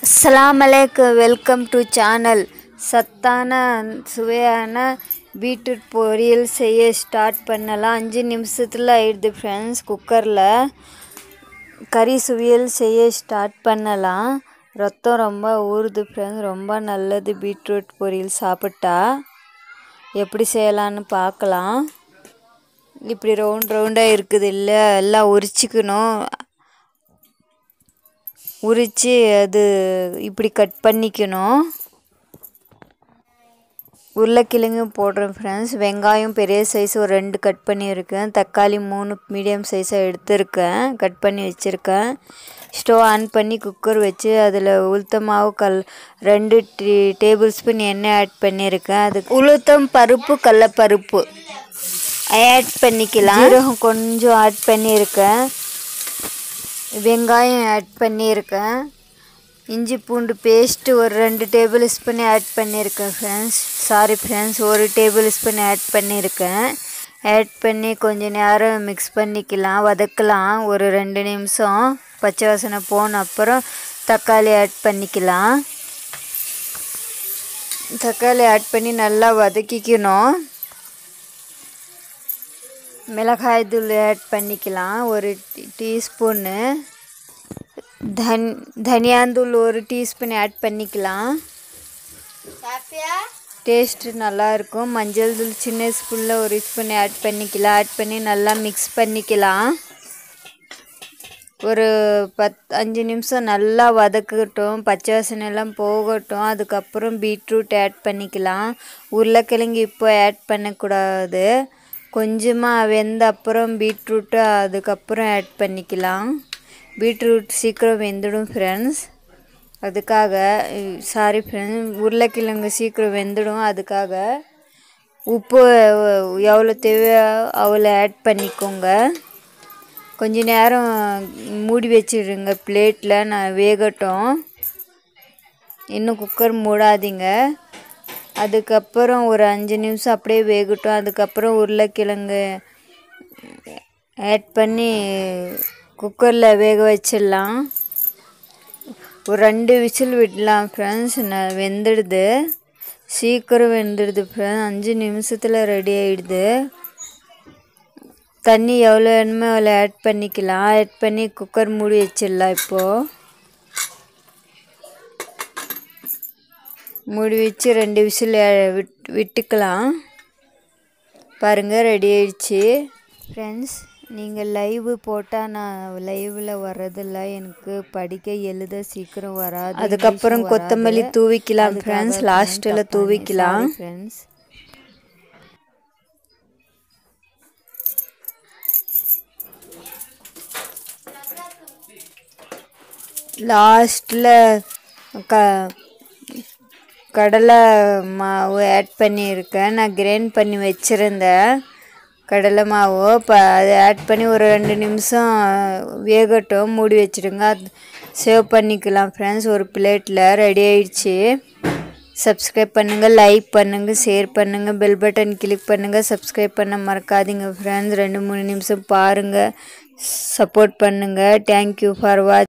அஸ்ஸலாமு அலைக்கும் welcome to channel சத்தான சுவையான பீட்ரூட் பொரியல் செய்ய ஸ்டார்ட் பண்ணலாம் அஞ்சு நிமிஷத்தில் ஆயிடுது ஃப்ரெண்ட்ஸ் குக்கரில் கறி சுவியல் செய்ய ஸ்டார்ட் பண்ணலாம் ரத்தம் ரொம்ப ஊறுது ஃப்ரெண்ட்ஸ் ரொம்ப நல்லது பீட்ரூட் பொரியல் சாப்பிட்டா எப்படி செய்யலான்னு பார்க்கலாம் இப்படி ரவுண்ட் ரவுண்டாக இருக்குது இல்லை எல்லாம் உரிச்சிக்கணும் உரித்து அது இப்படி கட் பண்ணிக்கணும் உருளைக்கிழங்கு போடுறேன் ஃப்ரெண்ட்ஸ் வெங்காயம் பெரிய சைஸ் ஒரு ரெண்டு கட் பண்ணியிருக்கேன் தக்காளி மூணு மீடியம் சைஸாக எடுத்திருக்கேன் கட் பண்ணி வச்சுருக்கேன் ஸ்டவ் ஆன் பண்ணி குக்கர் வச்சு அதில் உளுத்த மாவு கல் ரெண்டு டீ டேபிள் ஸ்பூன் எண்ணெய் ஆட் பண்ணியிருக்கேன் அதுக்கு உளுத்தம் பருப்பு கடலப்பருப்பு ஆட் பண்ணிக்கலாம் ஜீரகம் கொஞ்சம் ஆட் பண்ணியிருக்கேன் வெங்காயம் ஆட் பண்ணியிருக்கேன் இஞ்சி பூண்டு பேஸ்ட்டு ஒரு ரெண்டு டேபிள் ஸ்பூன் ஆட் பண்ணியிருக்கேன் ஃப்ரெண்ட்ஸ் சாரி ஃப்ரெண்ட்ஸ் ஒரு டேபிள் ஸ்பூன் ஆட் பண்ணியிருக்கேன் ஆட் பண்ணி கொஞ்ச நேரம் மிக்ஸ் பண்ணிக்கலாம் வதக்கலாம் ஒரு ரெண்டு நிமிஷம் பச்சை வாசனை போன அப்புறம் தக்காளி ஆட் பண்ணிக்கலாம் தக்காளி ஆட் பண்ணி நல்லா வதக்கிக்கணும் மிளகாய் தூள் ஆட் பண்ணிக்கலாம் ஒரு டீஸ்பூன்னு தன் தனியாந்தூள் ஒரு டீஸ்பூன் ஆட் பண்ணிக்கலாம் டேஸ்ட்டு நல்லாயிருக்கும் மஞ்சள் தூள் சின்ன ஸ்பூனில் ஒரு ஸ்பூன் ஆட் பண்ணிக்கலாம் ஆட் பண்ணி நல்லா மிக்ஸ் பண்ணிக்கலாம் ஒரு பத் அஞ்சு நிமிஷம் நல்லா வதக்கட்டும் பச்சை வாசனை எல்லாம் போகட்டும் அதுக்கப்புறம் பீட்ரூட் ஆட் பண்ணிக்கலாம் உருளைக்கிழங்கு இப்போ ஆட் பண்ணக்கூடாது கொஞ்சமாக வெந்த அப்புறம் பீட்ரூட்டு அதுக்கப்புறம் ஆட் பண்ணிக்கலாம் பீட்ரூட் சீக்கிரம் வெந்துடும் ஃப்ரெண்ட்ஸ் அதுக்காக சாரி ஃப்ரெண்ட்ஸ் உருளைக்கிழங்கு சீக்கிரம் வெந்துடும் அதுக்காக உப்பு எவ்வளோ தேவையோ அவ்வளோ ஆட் பண்ணிக்கோங்க கொஞ்ச நேரம் மூடி வச்சிடுங்க பிளேட்டில் நான் வேகட்டும் இன்னும் குக்கர் மூடாதீங்க அதுக்கப்புறம் ஒரு அஞ்சு நிமிஷம் அப்படியே வேகட்டும் அதுக்கப்புறம் உருளைக்கிழங்கு ஆட் பண்ணி குக்கரில் வேக வச்சிடலாம் ஒரு ரெண்டு விசில் விடலாம் ஃப்ரெண்ட்ஸ் நான் வெந்துடுது சீக்கிரம் வெந்துடுது ஃப்ரெண்ட்ஸ் அஞ்சு நிமிஷத்தில் ரெடி ஆகிடுது தண்ணி எவ்வளோ வேணுமோ அவ்வளோ ஆட் பண்ணிக்கலாம் ஆட் பண்ணி குக்கர் மூடி வச்சிடலாம் இப்போது மூடி வச்சு ரெண்டு விசில் விட் விட்டுக்கலாம் பாருங்கள் ரெடி ஆயிடுச்சு ஃப்ரெண்ட்ஸ் நீங்கள் லைவு போட்டால் நான் லைவில் வர்றதில்ல எனக்கு படிக்க எழுத சீக்கிரம் வராது அதுக்கப்புறம் கொத்தமல்லி தூவிக்கலாம் ஃப்ரெண்ட்ஸ் லாஸ்ட்டில் தூவிக்கலாம் ஃப்ரெண்ட்ஸ் லாஸ்ட்டில் க கடலை மாவு ஆட் பண்ணியிருக்கேன் நான் கிரைண்ட் பண்ணி வச்சுருந்தேன் கடலை மாவு இப்போ அதை ஆட் பண்ணி ஒரு ரெண்டு நிமிஷம் வேகட்டும் மூடி வச்சுடுங்க அது சேவ் பண்ணிக்கலாம் ஃப்ரெண்ட்ஸ் ஒரு பிளேட்டில் ரெடி ஆயிடுச்சு சப்ஸ்கிரைப் பண்ணுங்கள் லைக் பண்ணுங்கள் ஷேர் பண்ணுங்கள் பெல் பட்டன் கிளிக் பண்ணுங்கள் சப்ஸ்கிரைப் பண்ண மறக்காதீங்க ஃப்ரெண்ட்ஸ் ரெண்டு மூணு நிமிஷம் பாருங்கள் சப்போர்ட் பண்ணுங்கள் தேங்க்யூ ஃபார் வாட்ச்